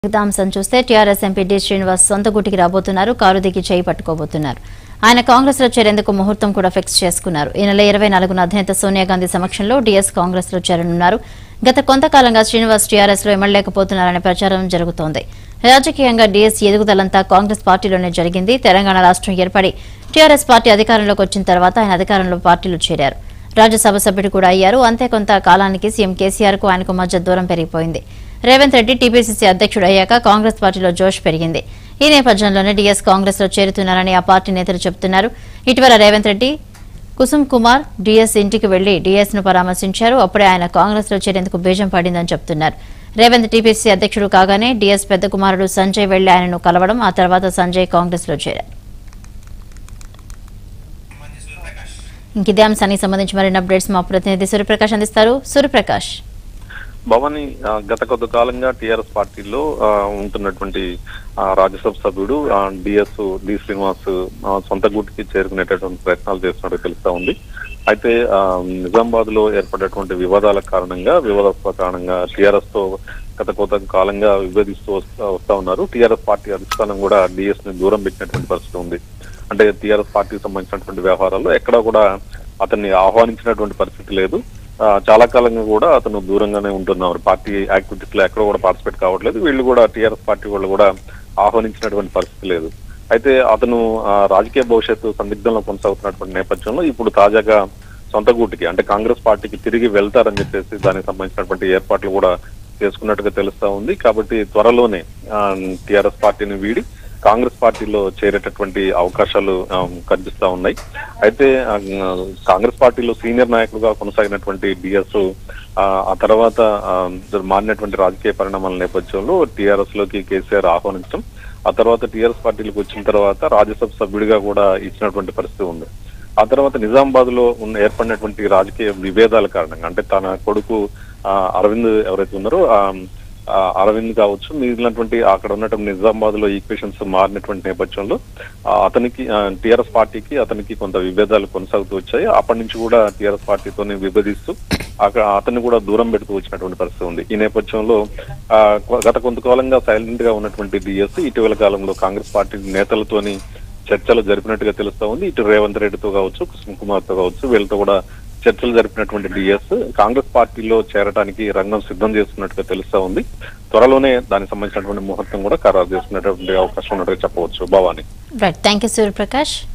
అంశం చూస్తే TRS MP D Srinivas సొంత గుటికి రాబోతున్నారు కారు దిగి చేయి పట్టుకోబోతున్నారు ఆయన కాంగ్రెస్ లో చేరేందుకు ముహూర్తం కూడా ఫిక్స్ చేసుకున్నారు ఈ నెల ఇరవై నాలుగున అధినేత సోనియా గాంధీ సమక్షంలో డీఎస్ కాంగ్రెస్ లో చేరనున్నారు గత కొంతకాలంగా శ్రీనివాస్ టీఆర్ఎస్ లో ఎమ్మెల్యేకపోతున్నారనే ప్రచారం జరుగుతోంది రాజకీయంగా డీఎస్ ఎదుగుదలంతా కాంగ్రెస్ పార్టీలోనే జరిగింది తెలంగాణ రాష్ట్రం ఏర్పడి టీఆర్ఎస్ పార్టీ అధికారంలోకి వచ్చిన తర్వాత ఆయన అధికారంలో పార్టీలో చేరారు రాజ్యసభ సభ్యుడు కూడా అయ్యారు అంతే కొంత కాలానికి సీఎం కేసీఆర్ కు ఆయనకు మధ్య దూరం పెరిగిపోయింది రేవంత్ రెడ్డి టీపీసీసీ అధ్యక్షుడు అయ్యాక కాంగ్రెస్ పార్టీలో జోష్ పెరిగింది ఈ నేపథ్యంలోనే డీఎస్ కాంగ్రెస్ లో చేరుతున్నారని ఆ పార్టీ నేతలు చెబుతున్నారు ఇటీవల రేవంత్ రెడ్డి కుసుమ్ కుమార్ డీఎస్ ఇంటికి వెళ్లి డీఎస్ ను పరామర్శించారు అప్పుడే ఆయన కాంగ్రెస్ లో చేరేందుకు బీజం పడిందని చెబుతున్నారు రేవంత్ టీపీసీ అధ్యక్షుడు కాగానే డీఎస్ పెద్ద కుమారుడు సంజయ్ వెళ్లి ఆయనను కలవడం ఆ తర్వాత సంజయ్ కాంగ్రెస్ లో చేరారు ఇంక ఇదే అంశానికి సంబంధించి మరిన్ని అప్డేట్స్ మా ప్రతినిధి సూర్యప్రకాష్ అందిస్తారు సూర్యప్రకాష్ భవాని ఆ, గత కొద్ది కాలంగా టిఆర్ఎస్ పార్టీలో ఆ, ఉంటున్నటువంటి ఆ, రాజ్యసభ సభ్యుడు డిఎస్ డి శ్రీనివాస్ ఆ, సొంత గూటికి చేరుకునేటటువంటి ప్రయత్నాలు చేస్తున్నట్టు తెలుస్తా ఉంది అయితే నిజామాబాద్ లో ఏర్పడేటువంటి వివాదాల కారణంగా వివాదాస్పద కారణంగా టిఆర్ఎస్ తో గత కొద్ది కాలంగా విభేదిస్తూ వస్తా వస్తా ఉన్నారు టిఆర్ఎస్ పార్టీ అధిష్టానం కూడా డిఎస్ ని దూరం పెట్టినటువంటి పరిస్థితి ఉంది అంటే టిఆర్ఎస్ పార్టీకి సంబంధించినటువంటి వ్యవహారాల్లో ఎక్కడ కూడా అతన్ని ఆహ్వానించినటువంటి పరిస్థితి లేదు ఆ, చాలా కాలంగా కూడా అతను దూరంగానే ఉంటున్నారు పార్టీ యాక్టివిటీస్ లో ఎక్కడ కూడా పార్టిసిపేట్ కావట్లేదు వీళ్ళు కూడా టీఆర్ఎస్ పార్టీ వాళ్ళు కూడా ఆహ్వానించినటువంటి పరిస్థితి లేదు అయితే అతను ఆ, రాజకీయ భవిష్యత్తు సందిగ్ధంలో కొనసాగుతున్నటువంటి నేపథ్యంలో ఇప్పుడు తాజాగా సొంత గూటికి అంటే కాంగ్రెస్ పార్టీకి తిరిగి వెళ్తారని చెప్పేసి దానికి సంబంధించినటువంటి ఏర్పాట్లు కూడా చేసుకున్నట్టుగా తెలుస్తా ఉంది కాబట్టి త్వరలోనే టిఆర్ఎస్ పార్టీని వీడి కాంగ్రెస్ పార్టీలో చేరేటటువంటి అవకాశాలు ఆ, కనిపిస్తా ఉన్నాయి అయితే ఆ, కాంగ్రెస్ పార్టీలో సీనియర్ నాయకులుగా కొనసాగినటువంటి డిఎస్ ఆ తర్వాత ఆ, మారినటువంటి రాజకీయ పరిణామాల నేపథ్యంలో టిఆర్ఎస్ లోకి కేసీఆర్ ఆహ్వానించడం ఆ తర్వాత టిఆర్ఎస్ పార్టీలకు వచ్చిన తర్వాత రాజ్యసభ సభ్యుడిగా కూడా ఇచ్చినటువంటి పరిస్థితి ఉంది ఆ తర్వాత నిజామాబాద్ లో ఉన్న ఏర్పడినటువంటి రాజకీయ విభేదాల కారణంగా అంటే తన కొడుకు ఆ, అరవింద్ ఎవరైతే ఉన్నారో ఆ, ఆ, అరవింద్ కావచ్చు మిగిలినటువంటి అక్కడ ఉన్నటువంటి నిజామాబాద్ లో ఈక్వేషన్స్ మారినటువంటి నేపథ్యంలో ఆ, అతనికి టిఆర్ఎస్ పార్టీకి అతనికి కొంత విభేదాలు కొనసాగుతూ వచ్చాయి అప్పటి నుంచి కూడా టిఆర్ఎస్ పార్టీతోనే విభేదిస్తూ అక్కడ అతన్ని కూడా దూరం పెడుతూ వచ్చినటువంటి పరిస్థితి ఉంది ఈ నేపథ్యంలో ఆ, కొ- గత కొంతకాలంగా సైలెంట్ గా ఉన్నటువంటి డిఎస్ ఇటీవల కాలంలో కాంగ్రెస్ పార్టీ నేతలతోని చర్చలు జరిపినట్టుగా తెలుస్తా ఉంది ఇటు రేవంత్ రెడ్డితో కావచ్చు కృష్ణ కుమార్ తో కావచ్చు వీళ్ళతో కూడా చర్చలు జరిపినటువంటి డిఎస్ కాంగ్రెస్ పార్టీలో చేరడానికి రంగం సిద్ధం చేస్తున్నట్టుగా తెలుస్తా ఉంది త్వరలోనే దానికి సంబంధించినటువంటి ముహూర్తం కూడా ఖరారు చేసుకునేటువంటి అవకాశం ఉన్నట్టుగా చెప్పవచ్చు Bhavani right thank you Suryaprakash